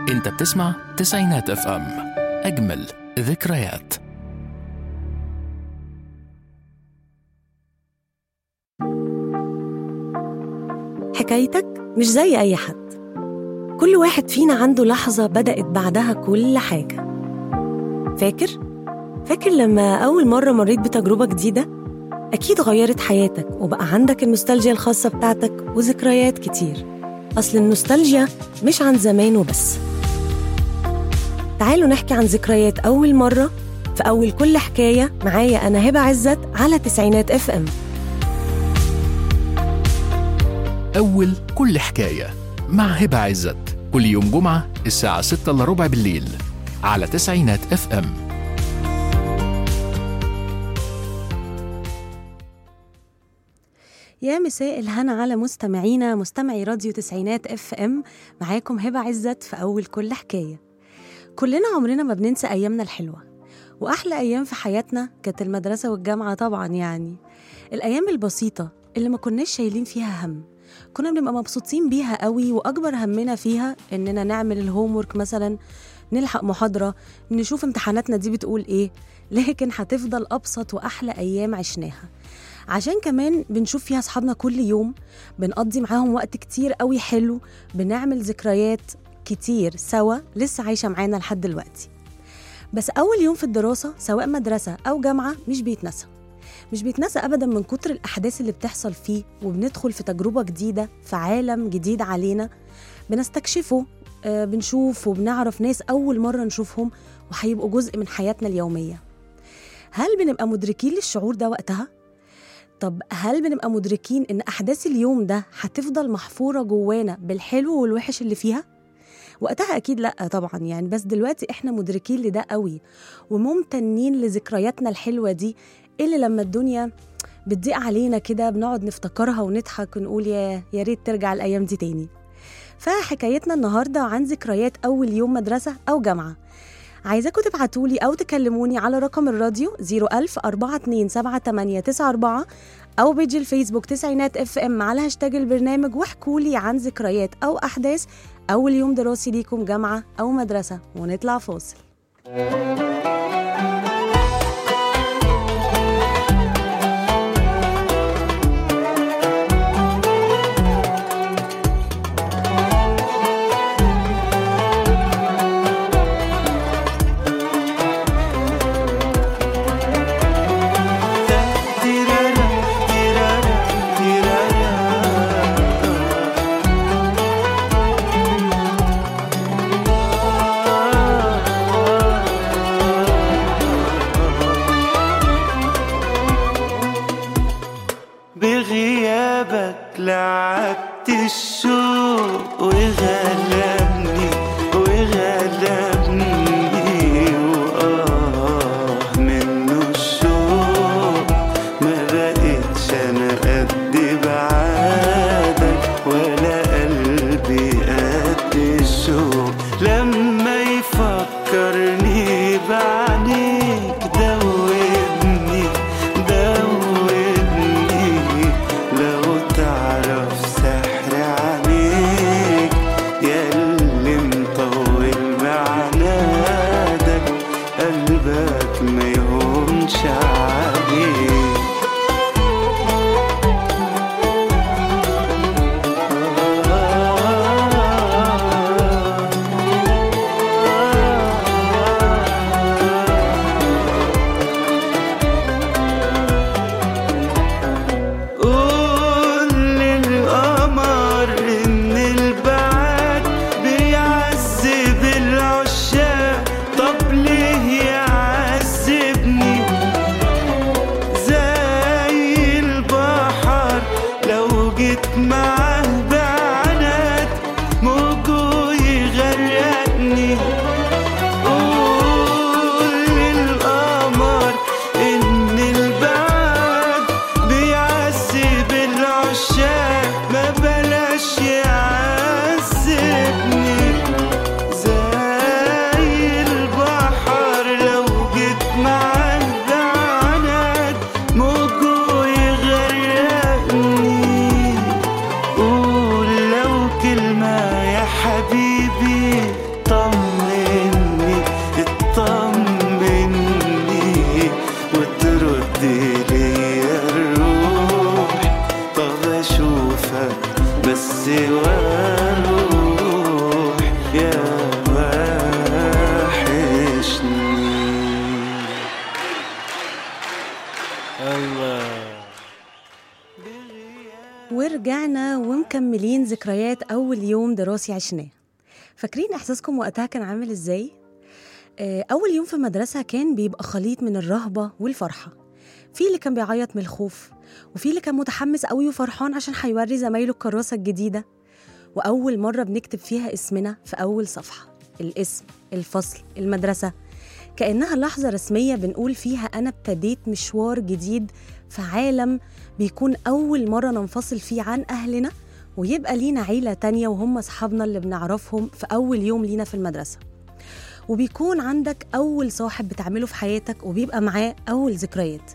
انت بتسمع تسعينات اف ام اجمل ذكريات حكايتك مش زي أي حد كل واحد فينا عنده لحظة بدأت بعدها كل حاجة فاكر؟ فاكر لما أول مرة مريت بتجربة جديدة؟ أكيد غيرت حياتك وبقى عندك النوستالجيا الخاصة بتاعتك وذكريات كتير أصل النوستالجيا مش عن زمان وبس تعالوا نحكي عن ذكريات أول مرة في أول كل حكاية معايا أنا هبة عزت على تسعينات اف ام أول كل حكاية مع هبة عزت كل يوم جمعة الساعة 6 إلا ربع بالليل على تسعينات اف ام يا مساء الهنا على مستمعينا مستمعي راديو تسعينات اف ام معاكم هبة عزت في أول كل حكاية كلنا عمرنا ما بننسى أيامنا الحلوة وأحلى أيام في حياتنا كانت المدرسة والجامعة طبعا يعني الأيام البسيطة اللي ما كناش شايلين فيها هم كنا بنبقى مبسوطين بيها قوي وأكبر همنا فيها إننا نعمل الهومورك مثلا نلحق محاضرة نشوف امتحاناتنا دي بتقول إيه لكن هتفضل أبسط وأحلى أيام عشناها عشان كمان بنشوف فيها أصحابنا كل يوم بنقضي معاهم وقت كتير قوي حلو بنعمل ذكريات كتير سوا لسه عايشة معانا لحد دلوقتي بس أول يوم في الدراسة سواء مدرسة أو جامعة مش بيتنسى مش بيتنسى أبدا من كتر الأحداث اللي بتحصل فيه وبندخل في تجربة جديدة في عالم جديد علينا بنستكشفه آه، بنشوف وبنعرف ناس أول مرة نشوفهم وهيبقوا جزء من حياتنا اليومية هل بنبقى مدركين للشعور ده وقتها؟ طب هل بنبقى مدركين إن أحداث اليوم ده هتفضل محفورة جوانا بالحلو والوحش اللي فيها؟ وقتها أكيد لأ طبعا يعني بس دلوقتي إحنا مدركين لده قوي وممتنين لذكرياتنا الحلوة دي اللي لما الدنيا بتضيق علينا كده بنقعد نفتكرها ونضحك ونقول يا يا ريت ترجع الأيام دي تاني فحكايتنا النهاردة عن ذكريات أول يوم مدرسة أو جامعة عايزاكم تبعتولي أو تكلموني على رقم الراديو 01000 427 أو بيج الفيسبوك تسعينات اف ام على هاشتاج البرنامج واحكولي عن ذكريات أو أحداث أول يوم دراسي ليكم جامعة أو مدرسة ونطلع فاصل بغيابك لعبت الشوق وغلبني وغلبني وآه منه الشوق ما بقتش أنا قد بعادك ولا قلبي قد الشوق لما يفكرني بعينيك دوبني دوبني لو تعرف سحر عينيك ياللي مطول بعنادك قلبك ما يهونش عليك قول للقمر إن البعد بيعذب العشاق طب ليه يعذبني زي البحر لو جيت معاه بعناد موجه يغرقني قول للقمر إن البعد بيعذب العشاق ما بلاش يعذبني زي البحر لو جيت معاه بعناد موجه يغرقني قول لو كلمة يا حبيبي طال اشوفك بس واروح يا وحشني ورجعنا ومكملين ذكريات أول يوم دراسي عشناه فاكرين إحساسكم وقتها كان عامل إزاي؟ آه، أول يوم في المدرسة كان بيبقى خليط من الرهبة والفرحة في اللي كان بيعيط من الخوف وفي اللي كان متحمس قوي وفرحان عشان هيوري زمايله الكراسة الجديدة وأول مرة بنكتب فيها اسمنا في أول صفحة الاسم الفصل المدرسة كأنها لحظة رسمية بنقول فيها أنا ابتديت مشوار جديد في عالم بيكون أول مرة ننفصل فيه عن أهلنا ويبقى لينا عيلة تانية وهم أصحابنا اللي بنعرفهم في أول يوم لينا في المدرسة وبيكون عندك أول صاحب بتعمله في حياتك وبيبقى معاه أول ذكريات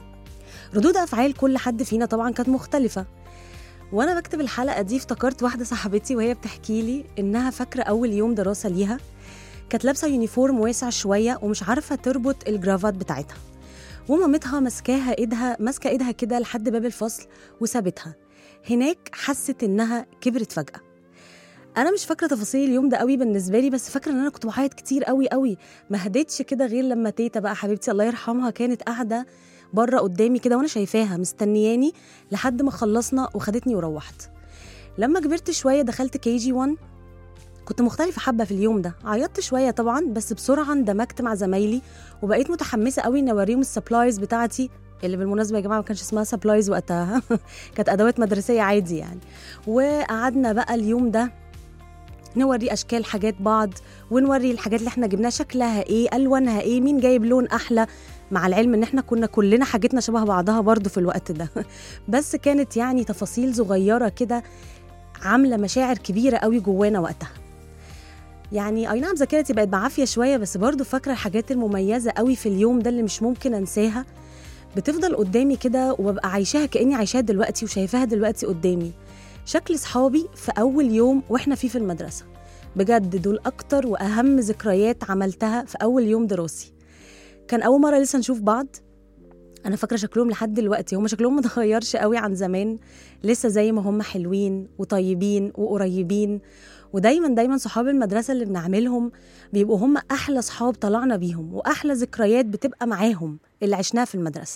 ردود أفعال كل حد فينا طبعا كانت مختلفة وأنا بكتب الحلقة دي افتكرت واحدة صاحبتي وهي بتحكي لي إنها فاكرة أول يوم دراسة ليها كانت لابسة يونيفورم واسع شوية ومش عارفة تربط الجرافات بتاعتها ومامتها ماسكاها ايدها ماسكه ايدها كده لحد باب الفصل وسابتها هناك حست انها كبرت فجاه انا مش فاكره تفاصيل اليوم ده قوي بالنسبه لي بس فاكره ان انا كنت بعيط كتير قوي قوي ما هديتش كده غير لما تيتا بقى حبيبتي الله يرحمها كانت قاعده بره قدامي كده وانا شايفاها مستنياني لحد ما خلصنا وخدتني وروحت لما كبرت شويه دخلت كي جي 1 كنت مختلفة حبة في اليوم ده عيطت شوية طبعا بس بسرعة اندمجت مع زمايلي وبقيت متحمسة قوي إني أوريهم السبلايز بتاعتي اللي بالمناسبة يا جماعة ما كانش اسمها سبلايز وقتها كانت أدوات مدرسية عادي يعني وقعدنا بقى اليوم ده نوري أشكال حاجات بعض ونوري الحاجات اللي احنا جبناها شكلها ايه ألوانها ايه مين جايب لون أحلى مع العلم ان احنا كنا كلنا حاجتنا شبه بعضها برضو في الوقت ده بس كانت يعني تفاصيل صغيرة كده عاملة مشاعر كبيرة قوي جوانا وقتها يعني اي نعم ذاكرتي بقت بعافيه شويه بس برضو فاكره الحاجات المميزه قوي في اليوم ده اللي مش ممكن انساها بتفضل قدامي كده وببقى عايشاها كاني عايشاها دلوقتي وشايفاها دلوقتي قدامي شكل صحابي في اول يوم واحنا فيه في المدرسه بجد دول اكتر واهم ذكريات عملتها في اول يوم دراسي كان اول مره لسه نشوف بعض انا فاكره شكلهم لحد دلوقتي هم شكلهم متغيرش قوي عن زمان لسه زي ما هم حلوين وطيبين وقريبين ودايما دايما صحاب المدرسة اللي بنعملهم بيبقوا هم أحلى صحاب طلعنا بيهم وأحلى ذكريات بتبقى معاهم اللي عشناها في المدرسة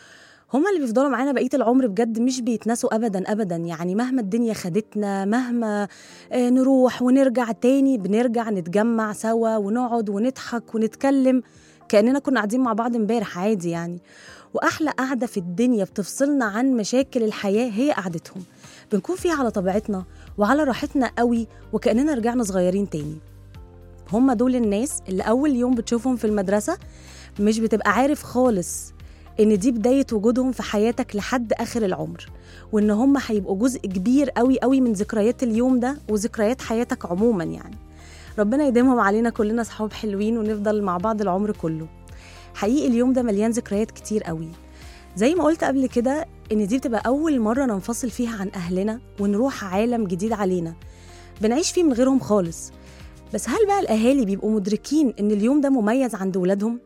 هما اللي بيفضلوا معانا بقية العمر بجد مش بيتنسوا أبدا أبدا يعني مهما الدنيا خدتنا مهما آه، نروح ونرجع تاني بنرجع نتجمع سوا ونقعد ونضحك ونتكلم كأننا كنا قاعدين مع بعض امبارح عادي يعني وأحلى قعدة في الدنيا بتفصلنا عن مشاكل الحياة هي قعدتهم بنكون فيها على طبيعتنا وعلى راحتنا قوي وكأننا رجعنا صغيرين تاني هم دول الناس اللي أول يوم بتشوفهم في المدرسة مش بتبقى عارف خالص إن دي بداية وجودهم في حياتك لحد آخر العمر وإن هم هيبقوا جزء كبير قوي قوي من ذكريات اليوم ده وذكريات حياتك عموما يعني ربنا يديمهم علينا كلنا صحاب حلوين ونفضل مع بعض العمر كله حقيقي اليوم ده مليان ذكريات كتير قوي زي ما قلت قبل كده ان دي بتبقى اول مره ننفصل فيها عن اهلنا ونروح عالم جديد علينا بنعيش فيه من غيرهم خالص بس هل بقى الاهالي بيبقوا مدركين ان اليوم ده مميز عند ولادهم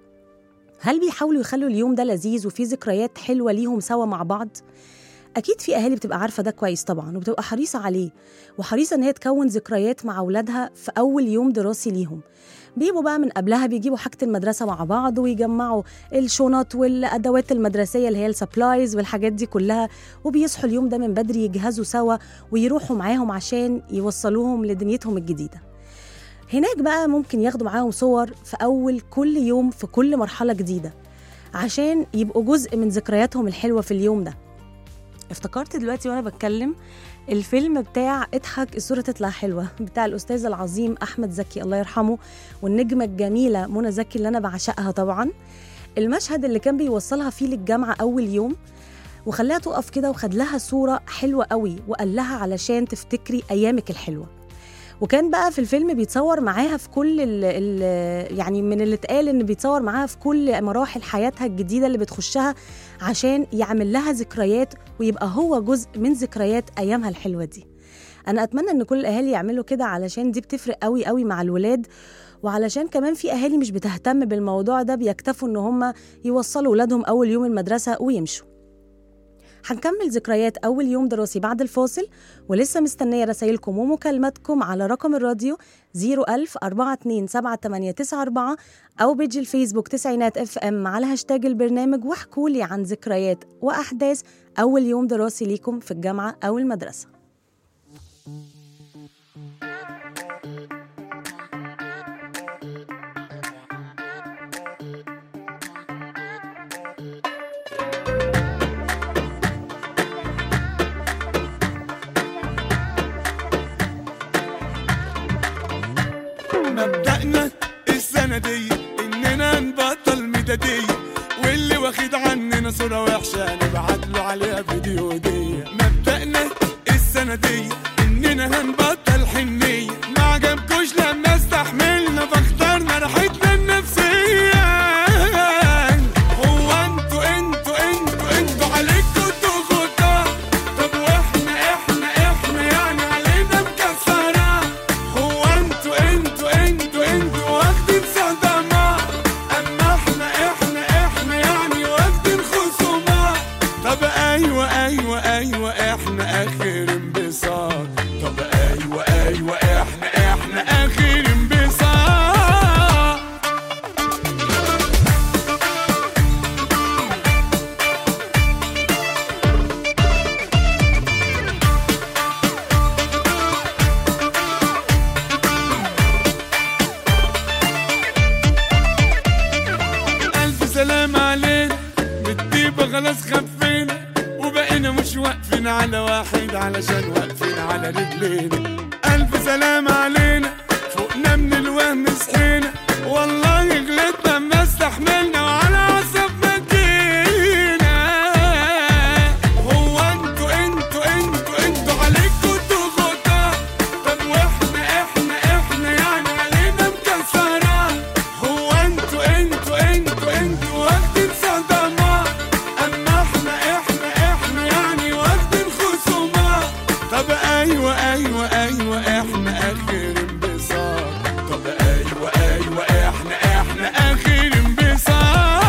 هل بيحاولوا يخلوا اليوم ده لذيذ وفيه ذكريات حلوه ليهم سوا مع بعض اكيد في اهالي بتبقى عارفه ده كويس طبعا وبتبقى حريصه عليه وحريصه ان هي تكون ذكريات مع اولادها في اول يوم دراسي ليهم بيبقوا بقى من قبلها بيجيبوا حاجة المدرسة مع بعض ويجمعوا الشنط والأدوات المدرسية اللي هي السبلايز والحاجات دي كلها وبيصحوا اليوم ده من بدري يجهزوا سوا ويروحوا معاهم عشان يوصلوهم لدنيتهم الجديدة هناك بقى ممكن ياخدوا معاهم صور في أول كل يوم في كل مرحلة جديدة عشان يبقوا جزء من ذكرياتهم الحلوة في اليوم ده افتكرت دلوقتي وانا بتكلم الفيلم بتاع اضحك الصورة تطلع حلوة بتاع الأستاذ العظيم أحمد زكي الله يرحمه والنجمة الجميلة منى زكي اللي أنا بعشقها طبعا المشهد اللي كان بيوصلها فيه للجامعة أول يوم وخلاها تقف كده وخد لها صورة حلوة قوي وقال لها علشان تفتكري أيامك الحلوة وكان بقى في الفيلم بيتصور معاها في كل ال ال يعني من اللي اتقال ان بيتصور معاها في كل مراحل حياتها الجديده اللي بتخشها عشان يعمل لها ذكريات ويبقى هو جزء من ذكريات ايامها الحلوه دي انا اتمنى ان كل الاهالي يعملوا كده علشان دي بتفرق قوي قوي مع الولاد وعلشان كمان في اهالي مش بتهتم بالموضوع ده بيكتفوا ان هم يوصلوا ولادهم اول يوم المدرسه ويمشوا هنكمل ذكريات أول يوم دراسي بعد الفاصل ولسه مستنية رسايلكم ومكالماتكم على رقم الراديو 01000 427 أو بيج الفيسبوك تسعينات اف ام على هاشتاج البرنامج واحكولي عن ذكريات وأحداث أول يوم دراسي ليكم في الجامعة أو المدرسة مبدأنا السنة دي إننا نبطل ميدادية واللي واخد عننا صورة وحشة نبعت له عليها فيديو هدية مبدأنا السنة دي إننا هنبطل حنية ما عجبكوش لما استحملنا فاخترنا راحتنا النفسية هو انتوا انتوا انتوا انتوا عليكوا ضغوطات طب واحنا احنا احنا يعني علينا مكسرات هو انتوا انتوا انتوا انتوا واخدين صدمات اما احنا احنا احنا يعني واخدين خصومات طب ايوه ايوه ايوه احنا اخر انبساط طب ايوه ايوه احنا احنا اخر انبساط ألف سلام علينا بالطيبة خلاص خفينا وبقينا مش واقفين على واحد علشان واقفين على رجلينا ألف سلام علينا فوقنا من الوهم صحينا والله غلطنا ما استحملنا وعلى عصب ما جينا هو انتوا انتوا انتوا انتوا عليكوا ضغوطات طب واحنا احنا احنا يعني علينا مكسرات هو انتوا انتوا انتوا انتوا واخدين صدمات اما احنا احنا احنا يعني واخدين خصومات طب ايوه ايوه ايوه احنا اخر انبساط طب ايوه ايوه احنا احنا اخر انبساط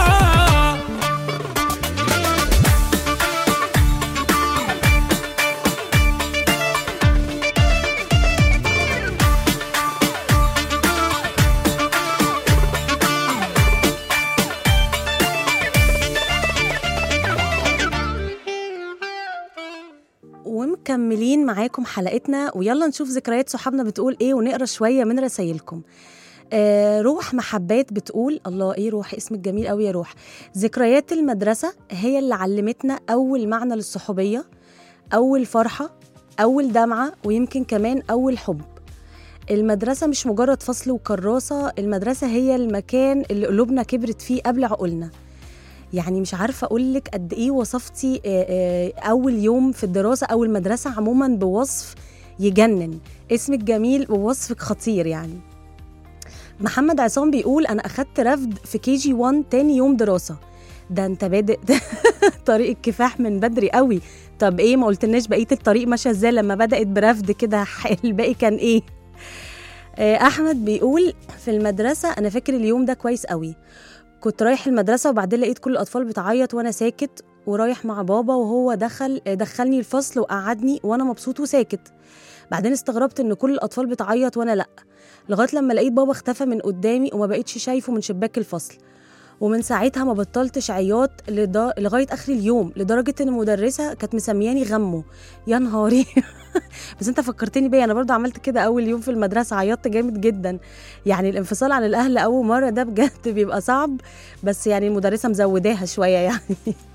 ومكملين معاكم حلقتنا ويلا نشوف ذكريات صحابنا بتقول ايه ونقرا شويه من رسايلكم آه روح محبات بتقول الله ايه روح اسمك جميل قوي يا روح ذكريات المدرسه هي اللي علمتنا اول معنى للصحوبيه اول فرحه اول دمعه ويمكن كمان اول حب المدرسة مش مجرد فصل وكراسة المدرسة هي المكان اللي قلوبنا كبرت فيه قبل عقولنا يعني مش عارفه اقول لك قد ايه وصفتي آه، آه، اول يوم في الدراسه او المدرسه عموما بوصف يجنن اسمك جميل ووصفك خطير يعني محمد عصام بيقول انا اخدت رفد في كي جي 1 تاني يوم دراسه ده انت بادئ طريق الكفاح من بدري قوي طب ايه ما قلتلناش بقيه الطريق ماشيه ازاي لما بدات برفد كده الباقي كان ايه آه، احمد بيقول في المدرسه انا فاكر اليوم ده كويس قوي كنت رايح المدرسة وبعدين لقيت كل الأطفال بتعيط وأنا ساكت ورايح مع بابا وهو دخل دخلني الفصل وقعدني وأنا مبسوط وساكت بعدين استغربت إن كل الأطفال بتعيط وأنا لأ لغاية لما لقيت بابا اختفى من قدامي وما بقيتش شايفه من شباك الفصل ومن ساعتها ما بطلتش عياط لدا... لغايه اخر اليوم لدرجه ان المدرسه كانت مسمياني غمه يا نهاري بس انت فكرتني بيا انا برضو عملت كده اول يوم في المدرسه عيطت جامد جدا يعني الانفصال عن الاهل اول مره ده بجد بيبقى صعب بس يعني المدرسه مزوداها شويه يعني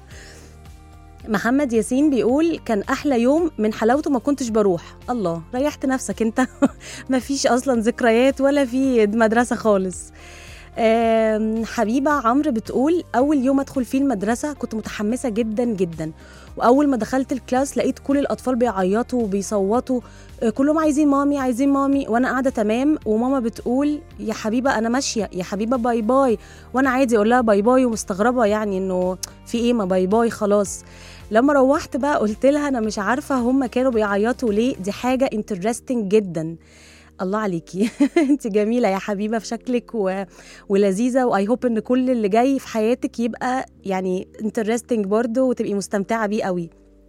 محمد ياسين بيقول كان احلى يوم من حلاوته ما كنتش بروح الله ريحت نفسك انت ما فيش اصلا ذكريات ولا في مدرسه خالص آم، حبيبه عمرو بتقول اول يوم ادخل فيه المدرسه كنت متحمسه جدا جدا واول ما دخلت الكلاس لقيت كل الاطفال بيعيطوا وبيصوتوا آه، كلهم عايزين مامي عايزين مامي وانا قاعده تمام وماما بتقول يا حبيبه انا ماشيه يا حبيبه باي باي وانا عادي اقول لها باي باي ومستغربه يعني انه في ايه ما باي باي خلاص لما روحت بقى قلت لها انا مش عارفه هم كانوا بيعيطوا ليه دي حاجه انترستنج جدا الله عليكي انت جميله يا حبيبه في شكلك و... ولذيذه واي هوب ان كل اللي جاي في حياتك يبقى يعني انترستنج برضه وتبقي مستمتعه بيه قوي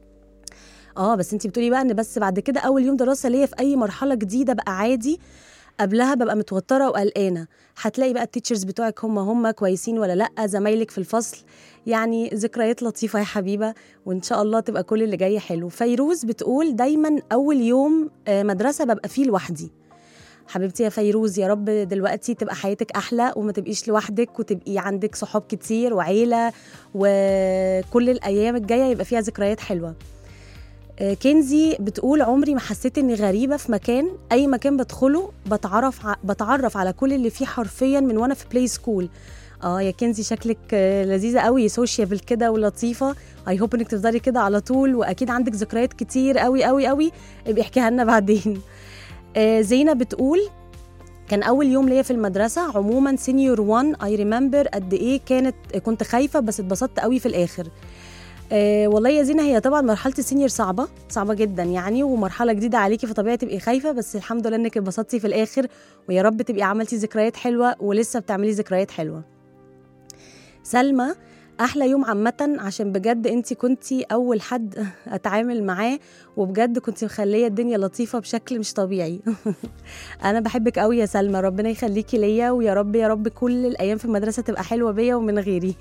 اه بس انت بتقولي بقى ان بس بعد كده اول يوم دراسه ليا في اي مرحله جديده بقى عادي قبلها ببقى متوتره وقلقانه هتلاقي بقى التيتشرز بتوعك هم هم كويسين ولا لا زمايلك في الفصل يعني ذكريات لطيفه يا حبيبه وان شاء الله تبقى كل اللي جاي حلو فيروز بتقول دايما اول يوم آه، مدرسه ببقى فيه لوحدي حبيبتي يا فيروز يا رب دلوقتي تبقى حياتك احلى وما تبقيش لوحدك وتبقي عندك صحاب كتير وعيله وكل الايام الجايه يبقى فيها ذكريات حلوه آه، كنزي بتقول عمري ما حسيت اني غريبه في مكان اي مكان بدخله بتعرف ع- بتعرف على كل اللي فيه حرفيا من وانا في بلاي سكول اه يا كنزي شكلك آه، لذيذه قوي سوشيابل كده ولطيفه اي هوب انك تفضلي كده على طول واكيد عندك ذكريات كتير قوي قوي قوي ابقي احكيها لنا بعدين آه، زينه بتقول كان اول يوم ليا في المدرسه عموما سينيور 1 اي ريمبر قد ايه كانت كنت خايفه بس اتبسطت قوي في الاخر آه والله يا زينه هي طبعا مرحله السينيور صعبه صعبه جدا يعني ومرحله جديده عليكي فطبيعي تبقي خايفه بس الحمد لله انك اتبسطتي في الاخر ويا رب تبقي عملتي ذكريات حلوه ولسه بتعملي ذكريات حلوه سلمى احلى يوم عامه عشان بجد انت كنتي اول حد اتعامل معاه وبجد كنتي مخليه الدنيا لطيفه بشكل مش طبيعي انا بحبك قوي يا سلمى ربنا يخليكي ليا ويا رب يا رب كل الايام في المدرسه تبقى حلوه بيا ومن غيري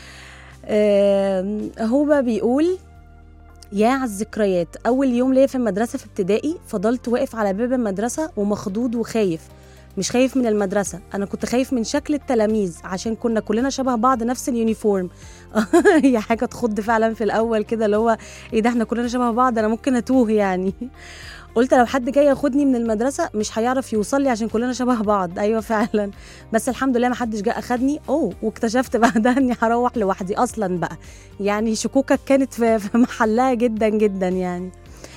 آم، هو بيقول يا على الذكريات اول يوم ليا في المدرسه في ابتدائي فضلت واقف على باب المدرسه ومخضوض وخايف مش خايف من المدرسه انا كنت خايف من شكل التلاميذ عشان كنا كلنا شبه بعض نفس اليونيفورم هي حاجه تخض فعلا في الاول كده اللي هو ايه ده احنا كلنا شبه بعض انا ممكن اتوه يعني قلت لو حد جاي ياخدني من المدرسه مش هيعرف يوصل لي عشان كلنا شبه بعض ايوه فعلا بس الحمد لله ما حدش جه اخدني اوه واكتشفت بعدها اني هروح لوحدي اصلا بقى يعني شكوكك كانت في في محلها جدا جدا يعني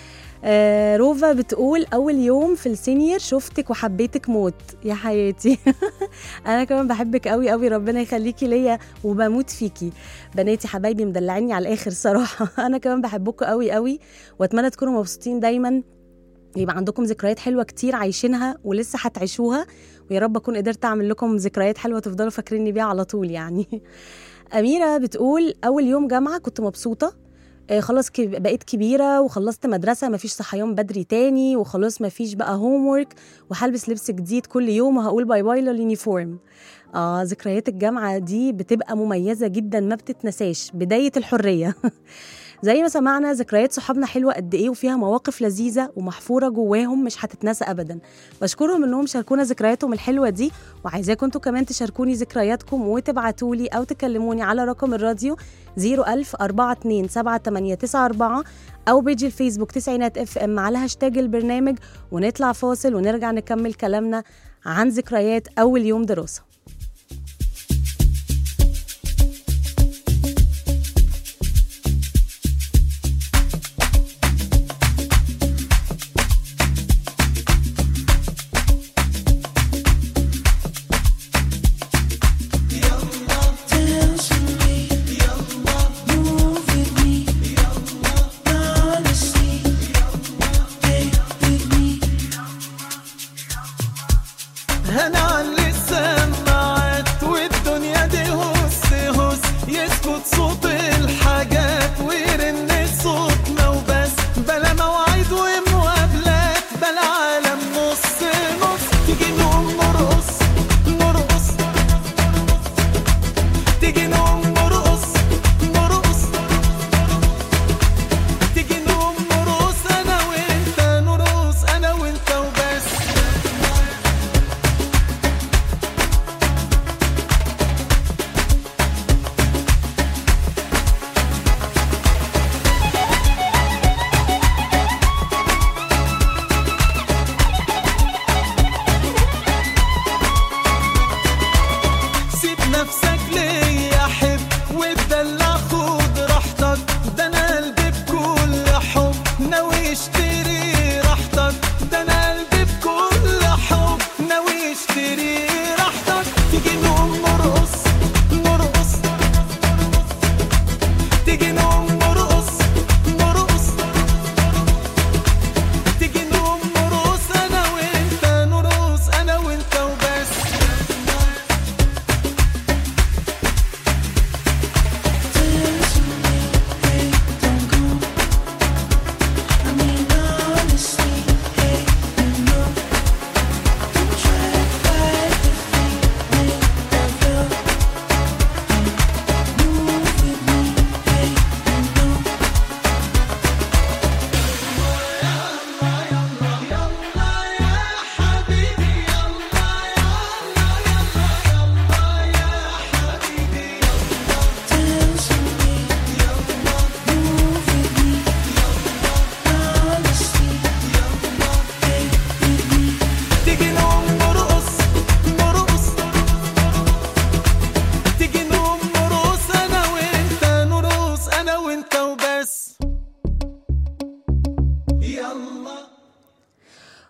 آه روفا بتقول اول يوم في السينيور شفتك وحبيتك موت يا حياتي انا كمان بحبك قوي قوي ربنا يخليكي ليا وبموت فيكي بناتي حبايبي مدلعيني على الاخر صراحه انا كمان بحبكم قوي قوي واتمنى تكونوا مبسوطين دايما يبقى عندكم ذكريات حلوه كتير عايشينها ولسه هتعيشوها ويا رب اكون قدرت اعمل لكم ذكريات حلوه تفضلوا فاكريني بيها على طول يعني اميره بتقول اول يوم جامعه كنت مبسوطه آه، خلاص كب- بقيت كبيرة وخلصت مدرسة مفيش صحيان بدري تاني وخلاص مفيش بقى هوم ورك وهلبس لبس جديد كل يوم وهقول باي باي لليونيفورم اه ذكريات الجامعة دي بتبقى مميزة جدا ما بتتنساش بداية الحرية زي ما سمعنا ذكريات صحابنا حلوة قد ايه وفيها مواقف لذيذة ومحفورة جواهم مش هتتنسى ابدا بشكرهم انهم شاركونا ذكرياتهم الحلوة دي وعايزاكم انتوا كمان تشاركوني ذكرياتكم وتبعتوا لي او تكلموني على رقم الراديو 01000 42 7894 او بيج الفيسبوك تسعينات اف ام على هاشتاج البرنامج ونطلع فاصل ونرجع نكمل كلامنا عن ذكريات اول يوم دراسه انا اللي سمع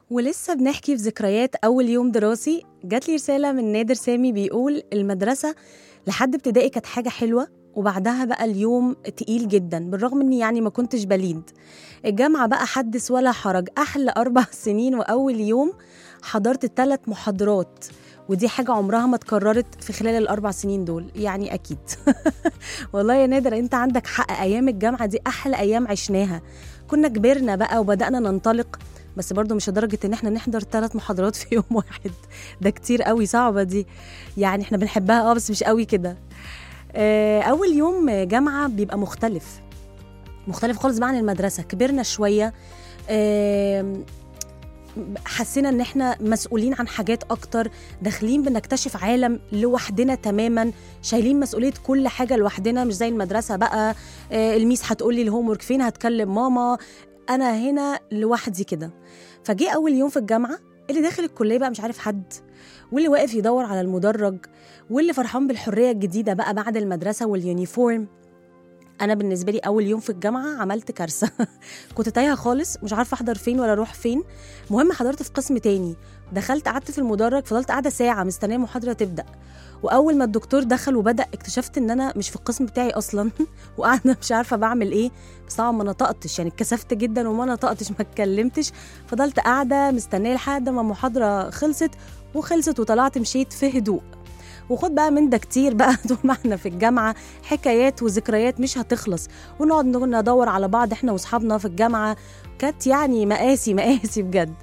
ولسه بنحكي في ذكريات أول يوم دراسي جات لي رسالة من نادر سامي بيقول المدرسة لحد ابتدائي كانت حاجة حلوة وبعدها بقى اليوم تقيل جدا بالرغم اني يعني ما كنتش بليد الجامعة بقى حدث ولا حرج أحلى أربع سنين وأول يوم حضرت ثلاث محاضرات ودي حاجة عمرها ما اتكررت في خلال الأربع سنين دول يعني أكيد والله يا نادر أنت عندك حق أيام الجامعة دي أحلى أيام عشناها كنا كبرنا بقى وبدأنا ننطلق بس برضو مش لدرجة إن احنا نحضر ثلاث محاضرات في يوم واحد ده كتير قوي صعبة دي يعني احنا بنحبها اه بس مش قوي كده آه، أول يوم جامعة بيبقى مختلف مختلف خالص بقى عن المدرسة كبرنا شوية آم، حسينا ان احنا مسؤولين عن حاجات اكتر داخلين بنكتشف عالم لوحدنا تماما شايلين مسؤوليه كل حاجه لوحدنا مش زي المدرسه بقى آه، الميس هتقولي الهوم ورك فين هتكلم ماما انا هنا لوحدي كده فجه اول يوم في الجامعه اللي داخل الكليه بقى مش عارف حد واللي واقف يدور على المدرج واللي فرحان بالحريه الجديده بقى بعد المدرسه واليونيفورم انا بالنسبه لي اول يوم في الجامعه عملت كارثه كنت تايهه خالص مش عارفه احضر فين ولا اروح فين المهم حضرت في قسم تاني دخلت قعدت في المدرج فضلت قاعده ساعه مستنيه المحاضره تبدا واول ما الدكتور دخل وبدا اكتشفت ان انا مش في القسم بتاعي اصلا وقاعده مش عارفه بعمل ايه بس طبعا ما نطقتش يعني اتكسفت جدا وما نطقتش ما اتكلمتش فضلت قاعده مستنيه لحد ما المحاضره خلصت وخلصت وطلعت مشيت في هدوء وخد بقى من ده كتير بقى طول ما احنا في الجامعه حكايات وذكريات مش هتخلص ونقعد ندور على بعض احنا واصحابنا في الجامعه كانت يعني مقاسي مقاسي بجد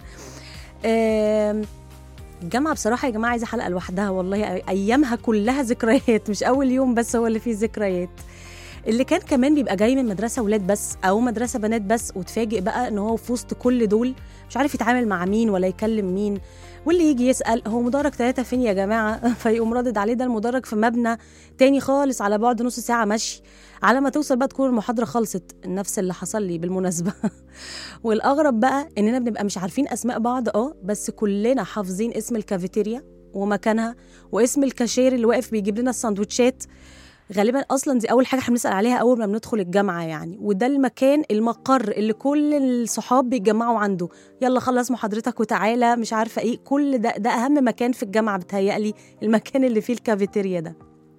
آم، الجامعة بصراحة يا جماعة عايزة حلقة لوحدها والله أيامها كلها ذكريات مش أول يوم بس هو اللي فيه ذكريات اللي كان كمان بيبقى جاي من مدرسة ولاد بس أو مدرسة بنات بس وتفاجئ بقى إن هو في وسط كل دول مش عارف يتعامل مع مين ولا يكلم مين واللي يجي يسأل هو مدرج ثلاثة فين يا جماعة فيقوم رادد عليه ده المدرج في مبنى تاني خالص على بعد نص ساعة مشي على ما توصل بقى تكون المحاضرة خلصت نفس اللي حصل لي بالمناسبة والأغرب بقى إننا بنبقى مش عارفين أسماء بعض اه بس كلنا حافظين اسم الكافيتيريا ومكانها واسم الكاشير اللي واقف بيجيب لنا السندوتشات غالبا اصلا دي اول حاجه احنا بنسال عليها اول ما بندخل الجامعه يعني وده المكان المقر اللي كل الصحاب بيتجمعوا عنده يلا خلص محاضرتك وتعالى مش عارفه ايه كل ده ده اهم مكان في الجامعه بتهيألي المكان اللي فيه الكافيتيريا ده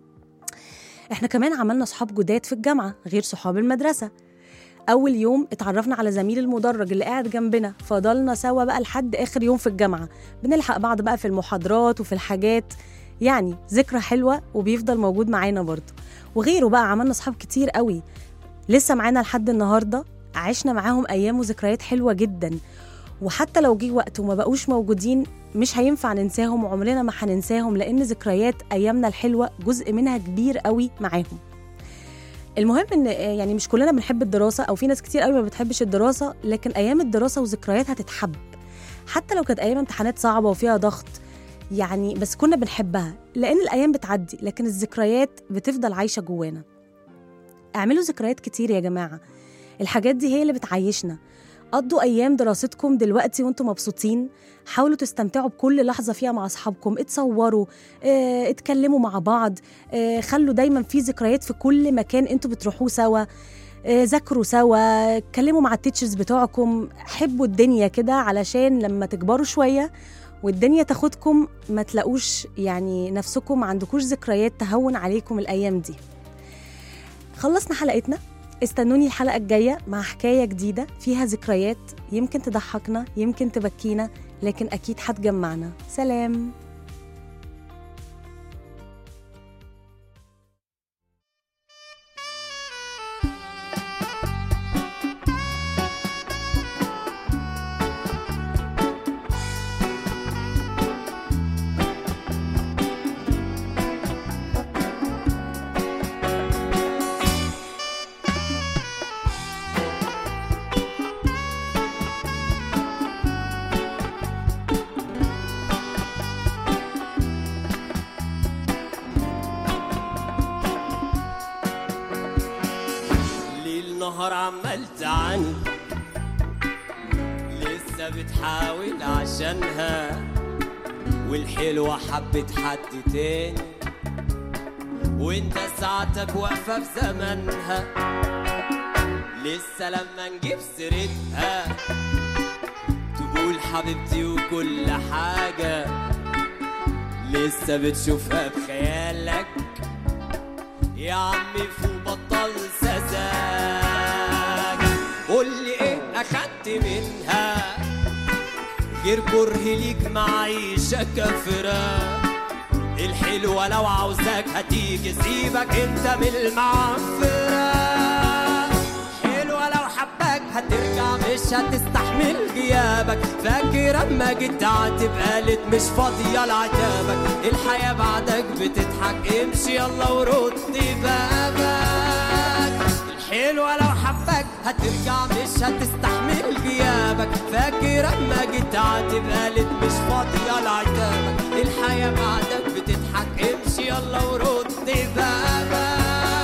احنا كمان عملنا صحاب جداد في الجامعه غير صحاب المدرسه اول يوم اتعرفنا على زميل المدرج اللي قاعد جنبنا فضلنا سوا بقى لحد اخر يوم في الجامعه بنلحق بعض بقى في المحاضرات وفي الحاجات يعني ذكرى حلوه وبيفضل موجود معانا برضه وغيره بقى عملنا صحاب كتير قوي لسه معانا لحد النهارده عشنا معاهم ايام وذكريات حلوه جدا وحتى لو جه وقت وما بقوش موجودين مش هينفع ننساهم وعمرنا ما هننساهم لان ذكريات ايامنا الحلوه جزء منها كبير قوي معاهم المهم ان يعني مش كلنا بنحب الدراسه او في ناس كتير قوي ما بتحبش الدراسه لكن ايام الدراسه وذكرياتها تتحب حتى لو كانت ايام امتحانات صعبه وفيها ضغط يعني بس كنا بنحبها لان الايام بتعدي لكن الذكريات بتفضل عايشه جوانا اعملوا ذكريات كتير يا جماعه الحاجات دي هي اللي بتعيشنا قضوا ايام دراستكم دلوقتي وانتم مبسوطين حاولوا تستمتعوا بكل لحظه فيها مع اصحابكم اتصوروا اه، اتكلموا مع بعض اه، خلوا دايما في ذكريات في كل مكان انتوا بتروحوه سوا اه، ذاكروا سوا اتكلموا مع التيتشرز بتوعكم حبوا الدنيا كده علشان لما تكبروا شويه والدنيا تاخدكم ما تلاقوش يعني نفسكم ما عندكوش ذكريات تهون عليكم الايام دي خلصنا حلقتنا استنوني الحلقة الجاية مع حكاية جديدة فيها ذكريات يمكن تضحكنا يمكن تبكينا لكن أكيد هتجمعنا سلام ليل نهار عمال تعاني لسه بتحاول عشانها والحلوة حبت حد تاني وانت ساعتك واقفة في زمنها لسه لما نجيب سيرتها تقول حبيبتي وكل حاجة لسه بتشوفها بخيالك يا عمي فوق بطل سذاجة قول لي ايه اخدت منها غير كره ليك معيشة كفرة الحلوة لو عاوزاك هتيجي سيبك انت من المعفرة حلوة لو حباك هترجع مش هتستحمل غيابك فاكر اما جيت تعاتب قالت مش فاضية لعتابك الحياة بعدك بتضحك امشي يلا ورد بابك الحلوة لو حباك هترجع مش هتستحمل غيابك فاكر اما جيت تعاتب قالت مش فاضية لعتابك الحياة بعدك بتضحك امشي يلا ورد بابك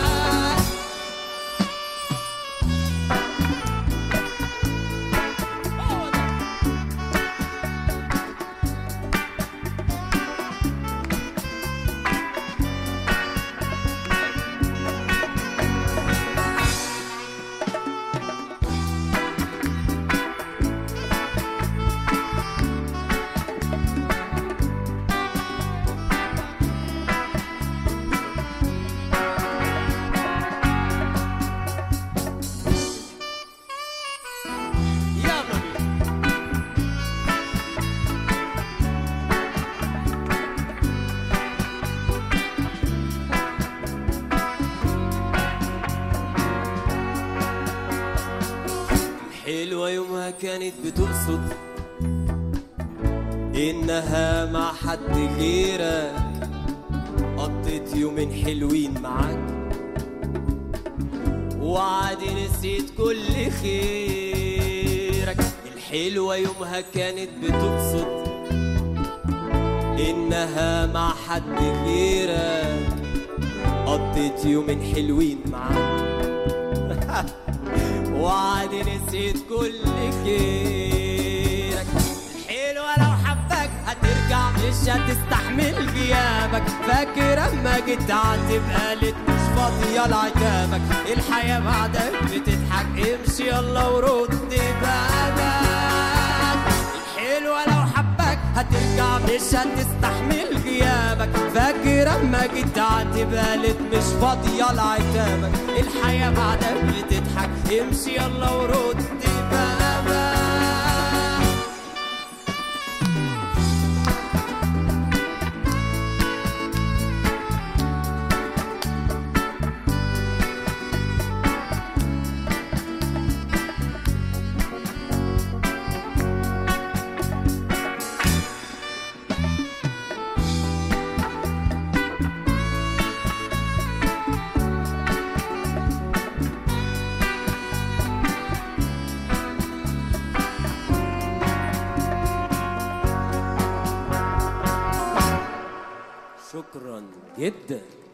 يلا بينا الحلوة يومها كانت بتقصد إنها مع حد غيرك قضيت يومين حلوين معاك وعادي نسيت كل خيرك الحلوة يومها كانت بتقصد إنها مع حد غيرك قضيت يومين حلوين معاك وعادي نسيت كل خيرك الحلوة لو حبك هترجع مش هتستحمل غيابك فاكر اما جيت تعاتب قالت مش فاضية لعتابك الحياة بعدك بتضحك امشي يلا ورد بابك الحلوة لو حبك هترجع مش هتستحمل غيابك فاكر اما جيت تعاتب قالت مش فاضية لعتابك الحياة بعدك بتضحك امشي يلا ورد بابك شكرا جدا